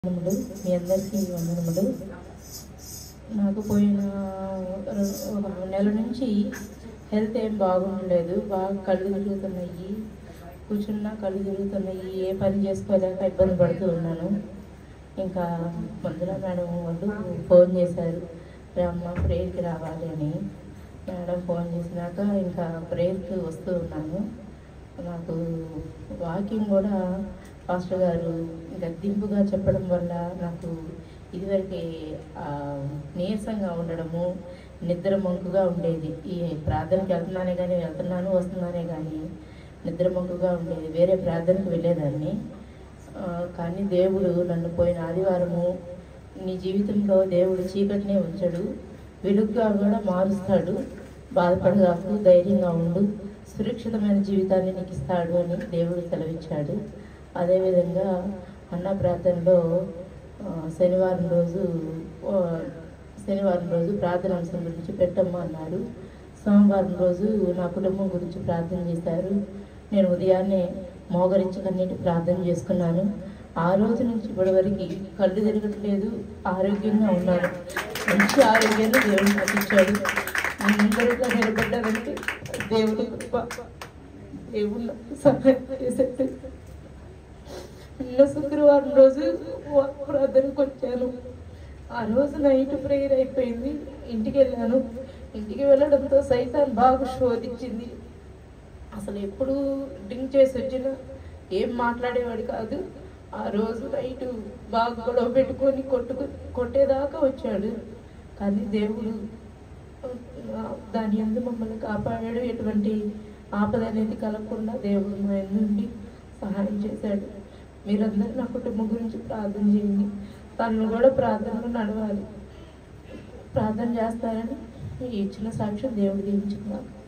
వందనములు మీ అందరికీ వందనములు నాకు పోయిన రె- ఒక నెల నుంచి హెల్త్ ఏం బాగుండలేదు బాగా కళ్ళు తిరుగుతున్నాయి కూర్చున్నా కళ్ళు తిరుగుతున్నాయి ఏ పని చేసుకోలేక ఇబ్బంది పడుతూ ఉన్నాను ఇంకా మందుల మేడం వాళ్ళు ఫోన్ చేశారు అమ్మ ప్రేయర్కి రావాలి అని మేడం ఫోన్ చేసినాక ఇంకా ప్రేయర్కి వస్తూ ఉన్నాను నాకు వాకింగ్ కూడా పాస్టర్ గారు గద్దింపుగా చెప్పడం వల్ల నాకు ఇదివరకు ఆ, నీరసంగా ఉండడము నిద్ర మొంకుగా ఉండేది ఈ ప్రార్థనకి వెళ్తున్నానే కానీ వెళ్తున్నాను వస్తున్నానే కానీ నిద్ర మొంకుగా ఉండేది వేరే ప్రార్థనకు వెళ్ళేదాన్ని ఆ, కానీ దేవుడు నన్ను పోయిన ఆదివారము నీ జీవితంలో దేవుడు చీకటినే ఉంచడు వెలుగుగా కూడా మారుస్తాడు బాధపడగాకు ధైర్యంగా ఉండు సురక్షితమైన జీవితాన్ని నీకు ఇస్తాడు అని దేవుడు సెలవిచ్చాడు అదేవిధంగా అన్న ప్రార్థనలో ఆ, శనివారం రోజు ఆ, శనివారం రోజు ప్రార్థన అంశం గురించి పెట్టమ్మా అన్నాడు సోమవారం రోజు నా కుటుంబం గురించి ప్రార్థన చేశారు నేను ఉదయాన్నే మోగరించి కన్నీటి ప్రార్థన చేసుకున్నాను ఆ రోజు నుంచి ఇప్పటి వరకు కళ్ళు తిరగట్లేదు ఆరోగ్యంగా ఉన్నాను మంచి ఆరోగ్యాన్ని దేవుడు నాకు ఇచ్చాడు నేను ముందరగా నిలబడ్డానంటే దేవుడి కృప దేవుడు నాకు సహాయం చేశాడు నిన్న శుక్రవారం రోజు వా- ప్రార్థనకు వచ్చాను ఆ రోజు నైట్ ప్రేయర్ అయిపోయింది ఇంటికి వెళ్ళాను ఇంటికి వెళ్ళడంతో సైతాన్ బాగా శోధించింది అసలు ఎప్పుడు డ్రింక్ చేసి వచ్చినా ఏం మాట్లాడేవాడు కాదు ఆ రోజు నైట్ బాగా గొడవ పెట్టుకొని కొట్టుకు కొట్టేదాకా వచ్చాడు కానీ దేవుడు ఆ, దాని ఎందు మమ్మల్ని కాపాడాడు ఎటువంటి ఆపద అనేది కలగకుండా దేవుడు మా నుండి సహాయం చేశాడు మీరందరూ నా కుటుంబం గురించి ప్రార్థన చేయండి తను కూడా ప్రార్థనలో నడవాలి ప్రార్థన చేస్తారని ఈ ఇచ్చిన సాక్ష్యం దేవుడు దీవించుకున్నాను